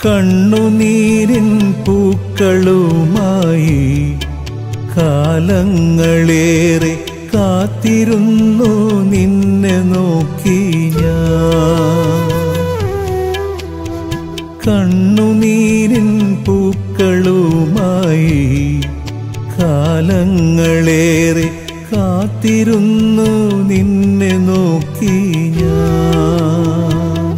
കണ്ണുനീരിൻ പൂക്കളുമായി കാലങ്ങളേറെ കാത്തിരുന്നു നിന്നെ നോക്കി ഞാൻ കണ്ണുനീരിൻ പൂക്കളുമായി കാലങ്ങളേറെ കാത്തിരുന്നു നിന്നെ നോക്കി ഞാൻ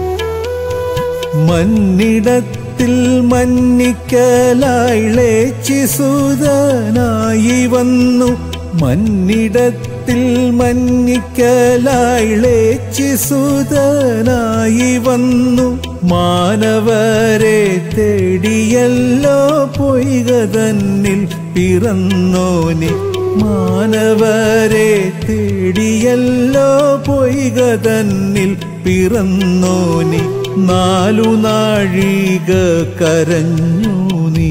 മന്നിടത്തിൽ മന്നിക്കലായിളേച്ചി സുതനായി വന്നു മന്നിടത്തിൽ മന്നിക്കലായിളേച്ചി സുതനായി വന്നു മാനവരെ തേടിയല്ലോ പൊയ്ക തന്നിൽ പിറന്നോനെ മാനവരെ തേടിയല്ലോ പൊയ്ക തന്നിൽ പിറന്നോനെ നാലു നാഴിക കരഞ്ഞു നീ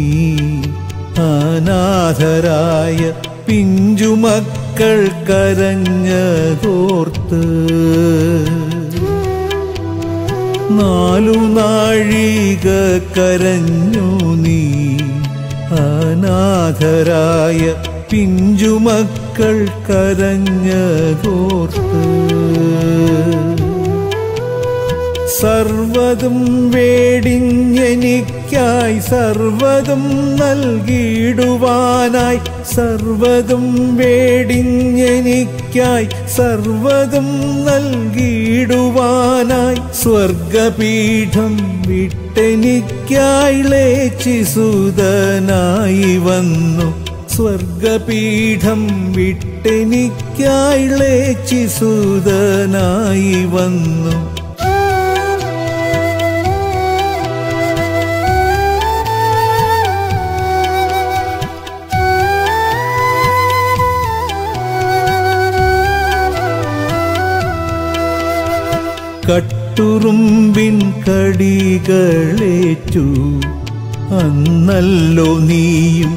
അനാഥരായ പിഞ്ചുമക്കൾ കരഞ്ഞതോർത്ത് നാലു നാഴിക കരഞ്ഞു നീ അനാഥരായ പിഞ്ചുമക്കൾ കരഞ്ഞതോർത്ത് സർവതും വേടിഞ്ഞെനിക്കായി സർവതും നൽകിയിടുവാനായി സർവതും വേടിഞ്ഞെനിക്കായി സർവതും നൽകിയിടുവാനായി സ്വർഗപീഠം വിട്ടെനിക്കായി ലേച്ചിസുതനായി വന്നു സ്വർഗപീഠം വിട്ടെനിക്കായി ലേച്ചിസുതനായി വന്നു കട്ടുറുമ്പിൻ കടികളേറ്റു അന്നല്ലോ നീയും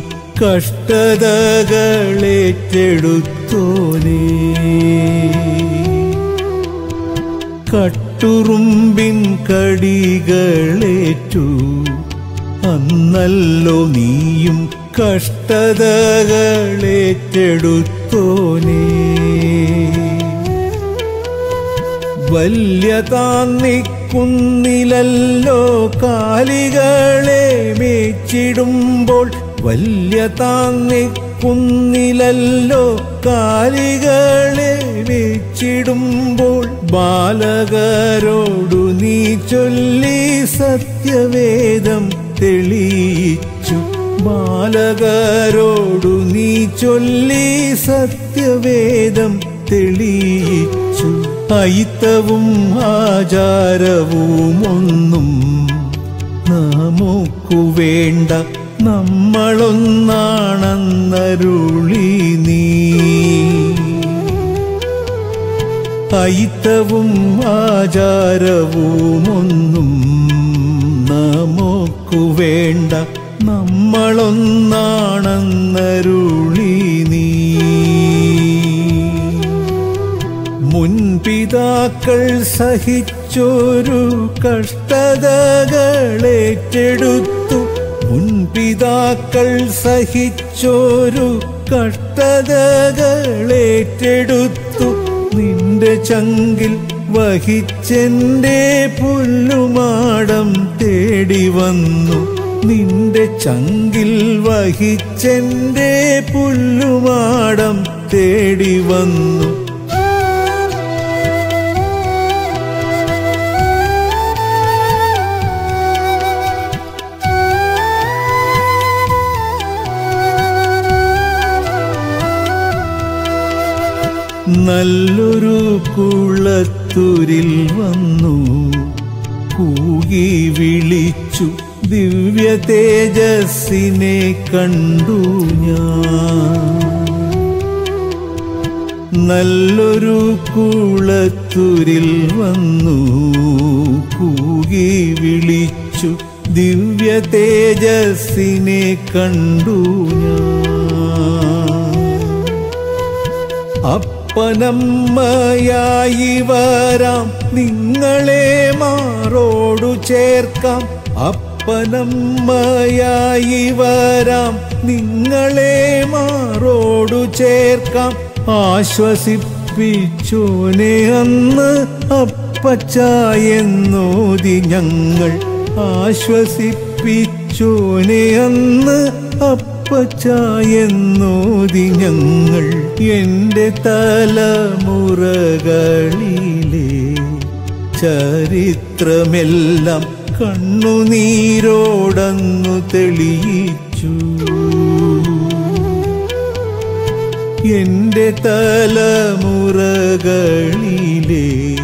കഷ്ടതകളേറ്റെടുത്തോനേ കട്ടുറുമ്പിൻ കടികളേറ്റു അന്നല്ലോ നീയും കഷ്ടതകളേറ്റെടുത്തോനേ വല്യ താന്നിക്കുന്നിലല്ലോ കാലികളെ മേച്ചിടുമ്പോൾ വല്യ താന്നിക്കുന്നിലല്ലോ കാലികളെ മേച്ചിടുമ്പോൾ ബാലകരോടു നീ ചൊല്ലി സത്യവേദം തെളിയിച്ചു ബാലകരോടു നീ ചൊല്ലി സത്യവേദം തെളിയിച്ചു അയിത്തവും ആചാരവും ഒന്നും നമുക്കു വേണ്ട നമ്മളൊന്നാണെന്നരുളി നീ അയിത്തവും ആചാരവും ഒന്നും നമുക്കു വേണ്ട നമ്മളൊന്നാണെന്നരുളി നീ മുൻപിതാക്കൾ സഹിച്ചൊരു കഷ്ടതകളേറ്റെടുത്തു മുൻപിതാക്കൾ സഹിച്ചൊരു കഷ്ടതകളേറ്റെടുത്തു നിന്റെ ചങ്കിൽ വഹിച്ചെന്റെ പുല്ലുമാടം തേടി വന്നു നിന്റെ ചങ്കിൽ വഹിച്ചെന്റെ പുല്ലുമാടം തേടി വന്നു നല്ലൊരു കുളത്തൂരിൽ വന്നു കൂകി വിളിച്ചു ദിവ്യ തേജസ്സിനെ കണ്ടു ഞാൻ നല്ലൊരു കുളത്തൂരിൽ വന്നു കൂകി വിളിച്ചു ദിവ്യ തേജസ്സിനെ കണ്ടു ഞാൻ അപ്പനമ്മയായി വരാം നിങ്ങളെ മാറോടു ചേർക്കാം അപ്പ അപ്പനമ്മയായി വരാം നിങ്ങളെ മാറോടു ചേർക്കാം ആശ്വസിപ്പിച്ചോനെ അന്ന് അപ്പച്ച എന്നോതി ഞങ്ങൾ ആശ്വസിപ്പിച്ചോനെ അന്ന് അപ്പച്ച എന്നോതി ഞങ്ങൾ എൻ്റെ തലമുറകളിലെ ചരിത്രമെല്ലാം കണ്ണുനീരോടന്നു തെളിയിച്ചു എൻ്റെ തലമുറകളിലെ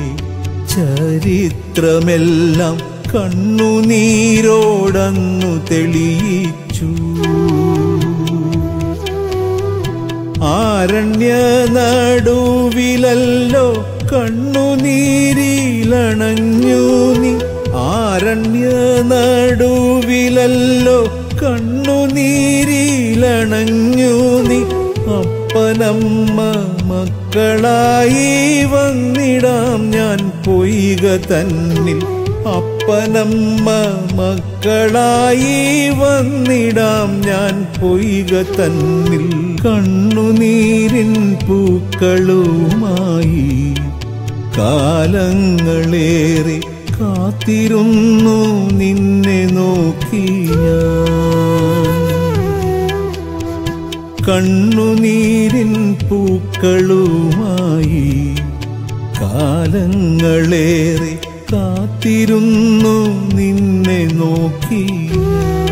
ചരിത്രമെല്ലാം കണ്ണുനീരോടന്നു തെളിയിച്ചു ആരണ്യ നടുവിലല്ലോ കണ്ണുനീരിലണഞ്ഞു നീ ആരണ്യ നടുവിലല്ലോ കണ്ണുനീരിലണഞ്ഞു നീ അപ്പനമ്മ മക്കളായി വന്നിടാം ഞാൻ പൊയ്ക തന്നിൽ അപ്പനമ്മ മക്കളായി വന്നിടാം ഞാൻ പൊയ്ക തന്നിൽ കണ്ണുനീരിൻ പൂക്കളുമായി കാലങ്ങളേറെ കാത്തിരുന്നു നിന്നെ നോക്കി ഞാൻ കണ്ണുനീരിൻ പൂക്കളുമായി കാലങ്ങളേറെ കാത്തിരുന്നു നിന്നെ നോക്കി